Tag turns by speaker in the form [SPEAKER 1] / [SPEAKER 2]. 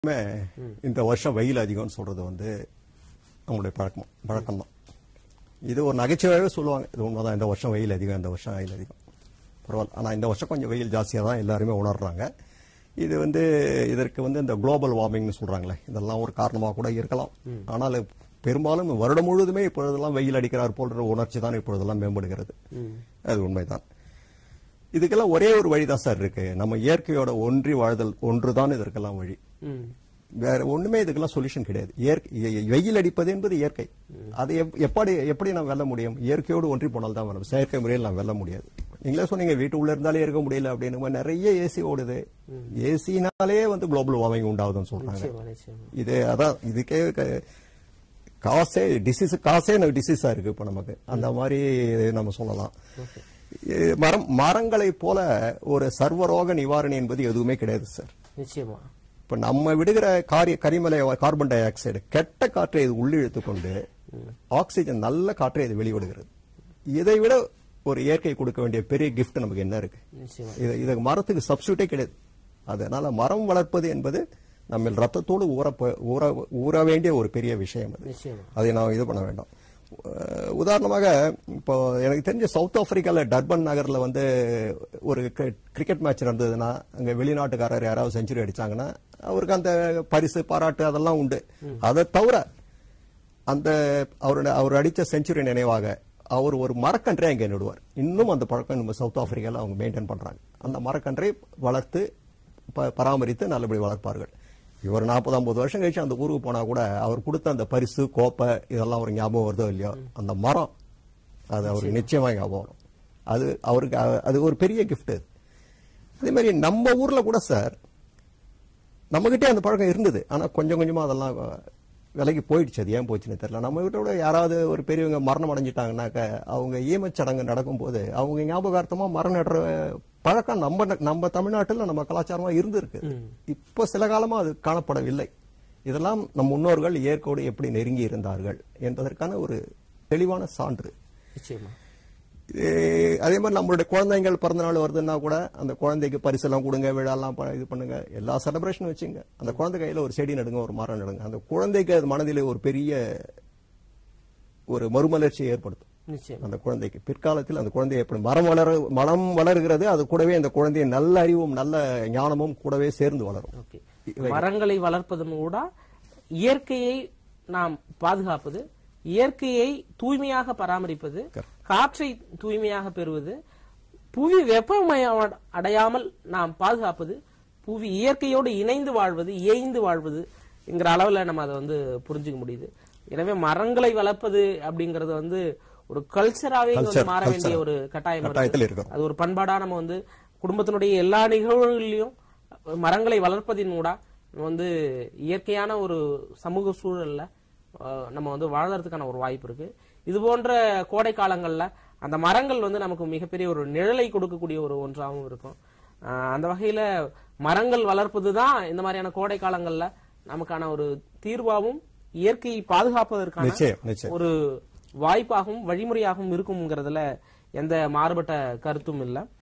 [SPEAKER 1] எல்லாருமே இந்த வருஷம் வெயில் அதிகம்னு சொல்றது வந்து அவங்களுடைய பழக்கம் பழக்கம் தான் இது ஒரு நகைச்சுவையாகவே சொல்லுவாங்க இது உண்மைதான் இந்த வருஷம் வெயில் அதிகம் இந்த வருஷம் வெயில் அதிகம் பரவாயில்ல ஆனால் இந்த வருஷம் கொஞ்சம் வெயில் ஜாஸ்தியாக தான் எல்லாருமே உணர்றாங்க இது வந்து இதற்கு வந்து இந்த குளோபல் வார்மிங்னு சொல்றாங்களே இதெல்லாம் ஒரு காரணமாக கூட இருக்கலாம் ஆனால் பெரும்பாலும் வருடம் முழுவதுமே இப்பொழுதெல்லாம் வெயில் அடிக்கிறார் போன்ற உணர்ச்சி தான் இப்பொழுதெல்லாம் மேம்படுகிறது அது உண்மைதான் இதுக்கெல்லாம் ஒரே ஒரு வழி தான் சார் இருக்கு நம்ம இயற்கையோட ஒன்றி வாழ்தல் ஒன்றுதான் இதற்கெல்லாம் வழி
[SPEAKER 2] ம்.
[SPEAKER 1] வேற ஒண்ணுமே இதுக்கெல்லாம் சொல்யூஷன் கிடையாது இயற்கை இ- வெயில் அடிப்பது என்பது இயற்கை அதை எப்- எப்படி எப்படி நாம் வெல்ல முடியும் இயற்கையோடு ஒன்றி போனால் தான் வெல்ல செயற்கை முறையில் நாம் வெல்ல முடியாது நீங்களே சொன்னீங்க வீட்டு உள்ள இருந்தாலே இருக்க முடியல அப்படின்னு நிறைய ஏசி ஓடுது ஏசினாலே வந்து குளோபல் வார்மிங் உண்டாகுதுன்னு சொல்றாங்க
[SPEAKER 2] நிச்சயமா நிச்சயமா
[SPEAKER 1] இது அதான் இதுக்கே க- காசே டிசீஸ் காசே டிசீஸா இருக்கு இப்ப நமக்கு அந்த மாதிரி நம்ம சொல்லலாம் இது மரம் மரங்களைப் போல ஒரு சர்வரோக நிவாரணி என்பது எதுவுமே கிடையாது சார்
[SPEAKER 2] நிச்சயமா
[SPEAKER 1] இப்ப நம்ம விடுகிற காரிய கரிமலை கார்பன் டை ஆக்சைடு கெட்ட காற்றை இது உள்ளிழுத்து கொண்டு ஆக்சிஜன் நல்ல காற்றை இது வெளிவிடுகிறது இதை விட ஒரு இயற்கை கொடுக்க வேண்டிய பெரிய கிஃப்ட் நமக்கு என்ன இருக்கு
[SPEAKER 2] நிச்சயமா
[SPEAKER 1] இது இது மரத்துக்கு சப்ஸ்டியூட்டே கிடையாது அதனால மரம் வளர்ப்பது என்பது நம்ம ரத்தத்தோடு ஊற ப- ஊற ஊற வேண்டிய ஒரு பெரிய விஷயம் அது
[SPEAKER 2] நிச்சயமா
[SPEAKER 1] அதை நான் இது பண்ண வேண்டாம் அஹ் உதாரணமாக இப்போ எனக்கு தெரிஞ்ச சவுத் ஆப்பிரிக்கால டர்பன் நகர்ல வந்து ஒரு கிரி- கிரிக்கெட் மேட்ச் நடந்ததுன்னா அங்க வெளிநாட்டுக்காரர் யாராவது செஞ்சுரி அடிச்சாங்கன்னா அவருக்கு அந்த பரிசு பாராட்டு அதெல்லாம் உண்டு அதை தவிர அந்த அவருடைய அவர் அடிச்ச செஞ்சுரி நினைவாக அவர் ஒரு மரக்கன்றை அங்கே நடுவார் இன்னும் அந்த பழக்கம் நம்ம சவுத் ஆப்பிரிக்கால அவங்க மெயின்டைன் பண்றாங்க அந்த மரக்கன்றை வளர்த்து ப- பராமரித்து நல்லபடி வளர்ப்பார்கள் இவர் நாற்பது ஐம்பது வருஷம் கழிச்சு அந்த ஊருக்கு போனா கூட அவர் கொடுத்த அந்த பரிசு கோப்பை இதெல்லாம் ஒரு ஞாபகம் வருதோ இல்லையோ அந்த மரம் அது அவருக்கு நிச்சயமா ஞாபகம் வரும் அது அவருக்கு அ- அது ஒரு பெரிய கிஃப்ட் அதே மாதிரி நம்ம ஊர்ல கூட சார் நம்மகிட்டே அந்த பழக்கம் இருந்தது ஆனா கொஞ்சம் கொஞ்சமா அதெல்லாம் விலைக்கு போயிடுச்சு அது ஏன் போச்சுன்னு தெரியல நம்ம வீட்டை விட யாராவது ஒரு பெரியவங்க மரணம் அடைஞ்சிட்டாங்கன்னாக்க அவங்க ஈமச் சடங்கு நடக்கும்போது அவங்க ஞாபகார்த்தமா மரம் நடுற பழக்கம் நம்ம நம்ம தமிழ்நாட்டில் நம்ம கலாச்சாரமா இருந்திருக்கு இப்போ சில காலமா அது காணப்படவில்லை இதெல்லாம் நம் முன்னோர்கள் இயற்கையோடு எப்படி நெருங்கி இருந்தார்கள் என்பதற்கான ஒரு தெளிவான சான்று
[SPEAKER 2] நிச்சயமா
[SPEAKER 1] இது அதே மாதிரி நம்மளுடைய குழந்தைங்கள் பிறந்த நாள் வருதுன்னா கூட அந்த குழந்தைக்கு பரிசெல்லாம் கொடுங்க விழாலாம் ப- இது பண்ணுங்க எல்லா செலிப்ரேஷனும் வச்சுங்க அந்த குழந்தை கையில ஒரு செடி நடுங்க ஒரு மரம் நடுங்க அந்த குழந்தைக்கு அது மனதிலே ஒரு பெரிய ஒரு மறுமலர்ச்சியை ஏற்படுத்தும்
[SPEAKER 2] நிச்சயமா
[SPEAKER 1] அந்த குழந்தைக்கு பிற்காலத்தில் அந்த குழந்தை எப்படி மரம் வளர மரம் வளர்கிறது அது கூடவே அந்த குழந்தைய நல்ல அறிவும் நல்ல ஞானமும் கூடவே சேர்ந்து வளரும்
[SPEAKER 2] ஓகே மரங்களை வளர்ப்பதன் கூட இயற்கையை நாம் பாதுகாப்பது இயற்கையை தூய்மையாக பராமரிப்பது காற்றை தூய்மையாக பெறுவது புவி வெப்பமயம் அடையாமல் நாம் பாதுகாப்பது புவி இயற்கையோடு இணைந்து வாழ்வது இயைந்து வாழ்வது என்கிற அளவுல நம்ம அதை வந்து புரிஞ்சுக்க முடியுது எனவே மரங்களை வளர்ப்பது அப்படிங்கறது வந்து ஒரு கல்ச்சராவே இங்க வந்து
[SPEAKER 1] Culture,
[SPEAKER 2] மாற வேண்டிய
[SPEAKER 1] culture.
[SPEAKER 2] ஒரு கட்டாயம் இருக்கு.
[SPEAKER 1] கட்டாயத்தில் இருக்கிறோம்
[SPEAKER 2] அது ஒரு பண்பாடா நம்ம வந்து குடும்பத்தினுடைய எல்லா நிகழ்வுகளிலும் மரங்களை வளர்ப்பதின் கூட நம்ம வந்து இயற்கையான ஒரு சமூக சூழல்ல அஹ், நம்ம வந்து வாழறதுக்கான ஒரு வாய்ப்பு இருக்கு இது போன்ற கோடை காலங்கள்ல அந்த மரங்கள் வந்து நமக்கு மிகப்பெரிய ஒரு நிழலை கொடுக்கக்கூடிய ஒரு ஒன்றாகவும் இருக்கும் அஹ், அந்த வகையில மரங்கள் வளர்ப்பது தான் இந்த மாதிரியான கோடை காலங்கள்ல நமக்கான ஒரு தீர்வாகவும் இயற்கையை பாதுகாப்பதற்கான
[SPEAKER 1] நிச்சயம் நிச்சயம்
[SPEAKER 2] ஒரு வாய்ப்பாகவும் வழிமுறையாகவும் இருக்கும்ங்கிறதுல எந்த மாறுபட்ட கருத்தும் இல்லை